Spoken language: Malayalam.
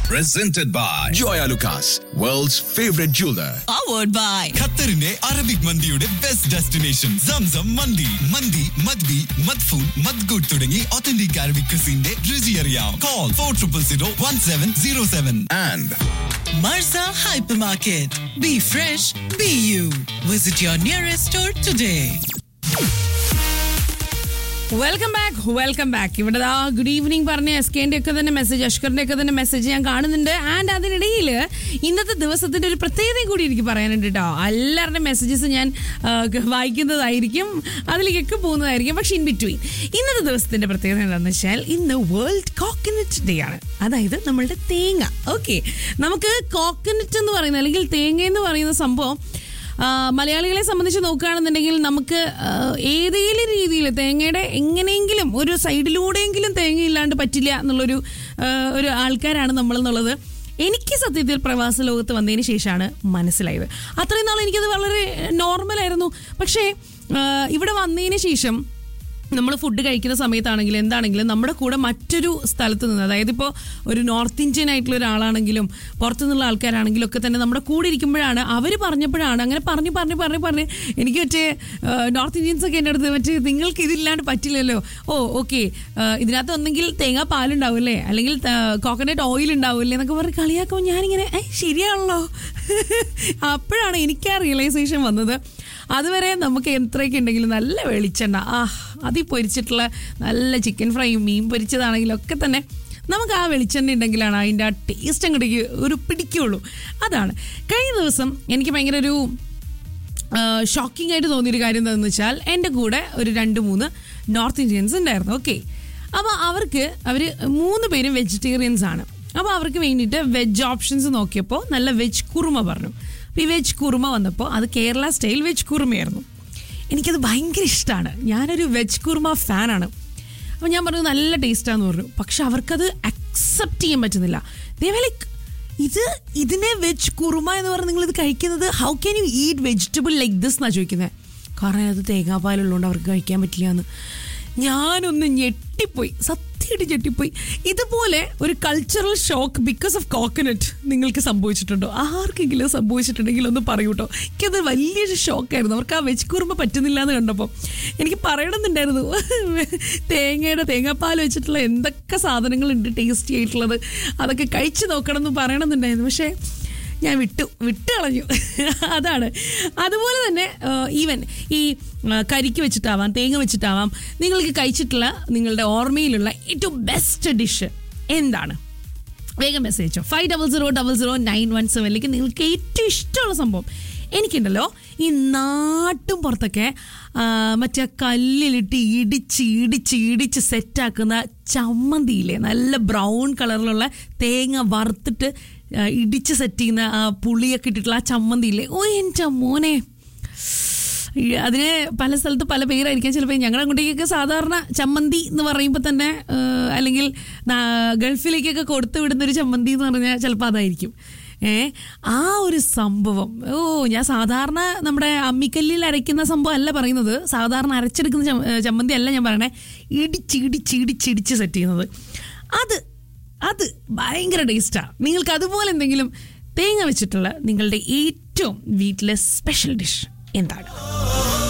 presented by Joya Lucas, world's favorite jeweler. powered by ഖത്തറിന്റെ അറബിക് മന്തിയുടെ ബെസ്റ്റ് ഡെസ്റ്റിനേഷൻ സംസം മന്തി മന്തി മദ്ബി മദ്ഫൂൺ മദ്ഗുഡ് തുടങ്ങി ഒത്തന്റിക് അറബിക് ക്രിസിന്റെ രുചി അറിയാം call four triple zero one seven zero seven And Marza Hypermarket. Be fresh, be you. Visit your nearest store today. Welcome back welcome back ഇവിടെ ദാ ഗുഡ് ഈവനിങ് പറഞ്ഞ എസ് കെന്റെ ഒക്കെ തന്നെ മെസ്സേജ് അഷ്കറിന്റെ ഒക്കെ തന്നെ മെസ്സേജ് ഞാൻ കാണുന്നുണ്ട് ആൻഡ് അതിനിടയിൽ ഇന്നത്തെ ദിവസത്തിന്റെ ഒരു പ്രത്യേകതയും കൂടി എനിക്ക് പറയാനുണ്ട് കേട്ടോ എല്ലാവരുടെയും മെസ്സേജസ് ഞാൻ ആ, വായിക്കുന്നതായിരിക്കും അതിലേക്കൊക്കെ പോകുന്നതായിരിക്കും പക്ഷെ ഇൻ ബിറ്റ്വീൻ ഇന്നത്തെ ദിവസത്തിന്റെ പ്രത്യേകത എന്താണെന്ന് വെച്ചാൽ ഇന്ന് വേൾഡ് കോക്കനട്ട് ഡേ ആണ് അതായത് നമ്മളുടെ തേങ്ങ ഓക്കെ നമുക്ക് കോക്കനട്ട് എന്ന് പറയുന്നത് അല്ലെങ്കിൽ തേങ്ങ എന്ന് പറയുന്ന സംഭവം ആ, മലയാളികളെ സംബന്ധിച്ച് നോക്കുകയാണെന്നുണ്ടെങ്കിൽ നമുക്ക് ആ, ഏതെങ്കിലും രീതിയിൽ തേങ്ങയുടെ എങ്ങനെയെങ്കിലും ഒരു സൈഡിലൂടെയെങ്കിലും തേങ്ങ ഇല്ലാണ്ട് പറ്റില്ല എന്നുള്ളൊരു ആ, ഒരു ആൾക്കാരാണ് നമ്മളെന്നുള്ളത് എനിക്ക് സത്യത്തിൽ പ്രവാസ ലോകത്ത് വന്നതിന് ശേഷമാണ് മനസ്സിലായത് അത്രയും നാൾ എനിക്കത് വളരെ നോർമലായിരുന്നു പക്ഷേ ആ, ഇവിടെ വന്നതിന് ശേഷം നമ്മൾ ഫുഡ് കഴിക്കുന്ന സമയത്താണെങ്കിലും എന്താണെങ്കിലും നമ്മുടെ കൂടെ മറ്റൊരു സ്ഥലത്ത് നിന്ന് അതായത് ഇപ്പോൾ ഒരു നോർത്ത് ഇന്ത്യൻ ആയിട്ടുള്ള ഒരാളാണെങ്കിലും പുറത്തു നിന്നുള്ള ആൾക്കാരാണെങ്കിലും ഒക്കെ തന്നെ നമ്മുടെ കൂടെ ഇരിക്കുമ്പോഴാണ് അവർ പറഞ്ഞപ്പോഴാണ് അങ്ങനെ പറഞ്ഞ് പറഞ്ഞ് പറഞ്ഞ് പറഞ്ഞ് എനിക്ക് മറ്റേ നോർത്ത് ഇന്ത്യൻസ് ഒക്കെ എൻ്റെ അടുത്ത് മറ്റേ നിങ്ങൾക്ക് ഇതില്ലാണ്ട് പറ്റില്ലല്ലോ ഓ ഓക്കെ ഇതിനകത്ത് ഒന്നെങ്കിൽ തേങ്ങാ പാലുണ്ടാവും അല്ലേ അല്ലെങ്കിൽ കോക്കനട്ട് ഓയിൽ ഉണ്ടാവും അല്ലേ എന്നൊക്കെ പറഞ്ഞ് കളിയാക്കുമ്പോൾ ഞാനിങ്ങനെ ഏ ശരിയാണല്ലോ അപ്പോഴാണ് എനിക്ക് ആ റിയലൈസേഷൻ വന്നത് അതുവരെ നമുക്ക് എത്രയൊക്കെ ഉണ്ടെങ്കിലും നല്ല വെളിച്ചെണ്ണ ആ അതിൽ പൊരിച്ചിട്ടുള്ള നല്ല ചിക്കൻ ഫ്രൈയും മീൻ പൊരിച്ചതാണെങ്കിലും ഒക്കെ തന്നെ നമുക്ക് ആ വെളിച്ചെണ്ണ ഉണ്ടെങ്കിലാണ് അതിൻ്റെ ആ ടേസ്റ്റ് അങ്ങോട്ട് ഒരു പിടിക്കുള്ളൂ അതാണ് കഴിഞ്ഞ ദിവസം എനിക്ക് ഭയങ്കര ഒരു ഷോക്കിംഗ് ആയിട്ട് തോന്നിയൊരു കാര്യം എന്താണെന്ന് വെച്ചാൽ എൻ്റെ കൂടെ ഒരു രണ്ട് മൂന്ന് നോർത്ത് ഇന്ത്യൻസ് ഉണ്ടായിരുന്നു ഓക്കെ അപ്പോൾ അവർക്ക് അവർ മൂന്ന് പേരും വെജിറ്റേറിയൻസ് ആണ് അപ്പോൾ അവർക്ക് വേണ്ടിയിട്ട് വെജ് ഓപ്ഷൻസ് നോക്കിയപ്പോൾ നല്ല വെജ് കുറുമ പറഞ്ഞു അപ്പോൾ ഈ വെജ് കുറുമ വന്നപ്പോൾ അത് കേരള സ്റ്റൈൽ വെജ് കുറുമയായിരുന്നു എനിക്കത് ഭയങ്കര ഇഷ്ടമാണ് ഞാനൊരു വെജ് കുറുമ ഫാനാണ് അപ്പോൾ ഞാൻ പറഞ്ഞു നല്ല ടേസ്റ്റാന്ന് പറഞ്ഞു പക്ഷെ അവർക്കത് അക്സെപ്റ്റ് ചെയ്യാൻ പറ്റുന്നില്ല ദേവ ലൈക്ക് ഇത് ഇതിനെ വെജ് കുറുമ എന്ന് പറഞ്ഞ് നിങ്ങൾ ഇത് കഴിക്കുന്നത് how can you eat vegetable like this എന്നാണ് ചോദിക്കുന്നത് കാരണം അത് തേങ്ങാപ്പാലുള്ളതുകൊണ്ട് അവർക്ക് കഴിക്കാൻ പറ്റില്ല എന്ന് ഞാനൊന്ന് ഞെട്ടിപ്പോയി സത്യമായിട്ട് ഞെട്ടിപ്പോയി ഇതുപോലെ ഒരു cultural shock because of coconut നിങ്ങൾക്ക് സംഭവിച്ചിട്ടുണ്ടോ ആർക്കെങ്കിലും സംഭവിച്ചിട്ടുണ്ടെങ്കിൽ ഒന്ന് പറയൂ കേട്ടോ എനിക്കത് വലിയൊരു ഷോക്കായിരുന്നു അവർക്ക് ആ വെജ് കുറുമ പറ്റുന്നില്ല എന്ന് കണ്ടപ്പോൾ എനിക്ക് പറയണമെന്നുണ്ടായിരുന്നു തേങ്ങയുടെ തേങ്ങാപ്പാൽ വെച്ചിട്ടുള്ള എന്തൊക്കെ സാധനങ്ങളുണ്ട് ടേസ്റ്റി ആയിട്ടുള്ളത് അതൊക്കെ കഴിച്ചു നോക്കണം എന്ന് പറയണമെന്നുണ്ടായിരുന്നു പക്ഷേ ഞാൻ വിട്ടു വിട്ട് കളഞ്ഞു അതാണ് അതുപോലെ തന്നെ ഈവൻ ഈ ആ, കരിക്ക് വെച്ചിട്ടാവാം തേങ്ങ വെച്ചിട്ടാവാം നിങ്ങൾക്ക് കഴിച്ചിട്ടുള്ള നിങ്ങളുടെ ഓർമ്മയിലുള്ള ഏറ്റവും ബെസ്റ്റ് ഡിഷ് എന്താണ് വേഗം മെസ്സേജോ five double zero double zero nine one സെവനിലേക്ക് നിങ്ങൾക്ക് ഏറ്റവും ഇഷ്ടമുള്ള സംഭവം എനിക്കുണ്ടല്ലോ ഈ നാട്ടും പുറത്തൊക്കെ ആ, മറ്റേ കല്ലിലിട്ട് ഇടിച്ച് ഇടിച്ച് ഇടിച്ച് സെറ്റാക്കുന്ന ചമ്മന്തിയില്ലേ നല്ല ബ്രൗൺ കളറിലുള്ള തേങ്ങ വറുത്തിട്ട് ആ, ഇടിച്ച് സെറ്റ് ചെയ്യുന്ന ആ പുളിയൊക്കെ ഇട്ടിട്ടുള്ള ആ ചമ്മന്തിയില്ലേ ഓ എൻ്റെ മോനെ ഈ അതിന് പല സ്ഥലത്ത് പല പേരായിരിക്കാം ചിലപ്പോൾ ഞങ്ങളുടെ അങ്ങോട്ടേക്കൊക്കെ സാധാരണ ചമ്മന്തി എന്ന് പറയുമ്പോൾ തന്നെ ആ, അല്ലെങ്കിൽ നാ- ഗൾഫിലേക്കൊക്കെ കൊടുത്തു വിടുന്ന ഒരു ചമ്മന്തി എന്ന് പറഞ്ഞാൽ ചിലപ്പോൾ അതായിരിക്കും ഏ ആ ഒരു സംഭവം ഓ ഞാൻ സാധാരണ നമ്മുടെ അമ്മിക്കല്ലിൽ അരയ്ക്കുന്ന സംഭവം അല്ല പറയുന്നത് സാധാരണ അരച്ചെടുക്കുന്ന ചമ്മ- ഏ, ചമ്മന്തി അല്ല ഞാൻ പറയണേ ഇടിച്ച് ഇടിച്ച് ഇടിച്ച് ഇടിച്ച് സെറ്റ് ചെയ്യുന്നത് അത് അത് ഭയങ്കര ടേസ്റ്റാണ് നിങ്ങൾക്ക് അതുപോലെ എന്തെങ്കിലും തേങ്ങ വെച്ചിട്ടുള്ള നിങ്ങളുടെ ഏറ്റവും വീട്ടിലെ സ്പെഷ്യൽ ഡിഷ് എന്താണ്